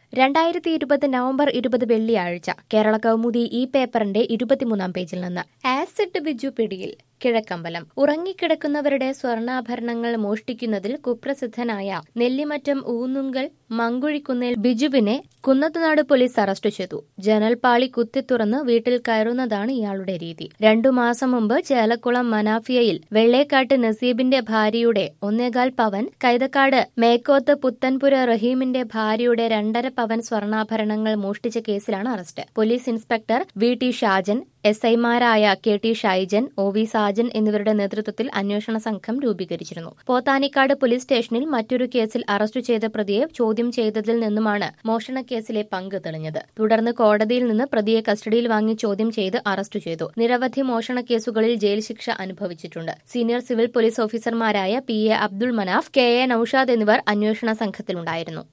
രണ്ടായിരത്തി ഇരുപത് നവംബർ ഇരുപത് വെള്ളിയാഴ്ച കേരള കൗമുദി ഈ പേപ്പറിന്റെ ഇരുപത്തിമൂന്നാം പേജിൽ നിന്ന് ആസിഡ് ബിജു പിടിയിൽ കിഴക്കമ്പലം ഉറങ്ങിക്കിടക്കുന്നവരുടെ സ്വർണ്ണാഭരണങ്ങൾ മോഷ്ടിക്കുന്നതിൽ കുപ്രസിദ്ധനായ നെല്ലിമറ്റം ഊന്നുങ്കൽ മങ്കുഴിക്കുന്നേൽ ബിജുവിനെ കുന്നത്തുനാട് പോലീസ് അറസ്റ്റ് ചെയ്തു ജനൽപാളി കുത്തി തുറന്ന് വീട്ടിൽ കയറുന്നതാണ് ഇയാളുടെ രീതി രണ്ടു മാസം മുമ്പ് ചേലക്കുളം മനാഫിയയിൽ വെള്ളേക്കാട്ട് നസീബിന്റെ ഭാര്യയുടെ ഒന്നേകാൽ പവൻ കൈതക്കാട് മേക്കോത്ത് പുത്തൻപുര റഹീമിന്റെ ഭാര്യയുടെ രണ്ടര പവൻ സ്വർണ്ണാഭരണങ്ങൾ മോഷ്ടിച്ച കേസിലാണ് arrest police inspector V T Shajan S ഐമാരായ K T Shaijan O V Sajan എന്നിവരുടെ നേതൃത്വത്തിൽ അന്വേഷണ സംഘം രൂപീകരിച്ചിരുന്നു പോത്താനിക്കാട് പോലീസ് സ്റ്റേഷനിൽ മറ്റൊരു കേസിൽ അറസ്റ്റ് ചെയ്ത പ്രതിയെ ചോദ്യം ചെയ്തതിൽ നിന്നുമാണ് മോഷണ കേസിലെ പങ്ക് തെളിഞ്ഞത് തുടർന്ന് കോടതിയിൽ നിന്ന് പ്രതിയെ കസ്റ്റഡിയിൽ വാങ്ങി ചോദ്യം ചെയ്ത് അറസ്റ്റ് ചെയ്തു നിരവധി മോഷണ കേസുകളിൽ ജയിൽ ശിക്ഷ അനുഭവിച്ചിട്ടുണ്ട് സീനിയർ സിവിൽ പോലീസ് ഓഫീസർമാരായ P A Abdul Manaf K A Naushad എന്നിവർ അന്വേഷണ സംഘത്തിലുണ്ടായിരുന്നു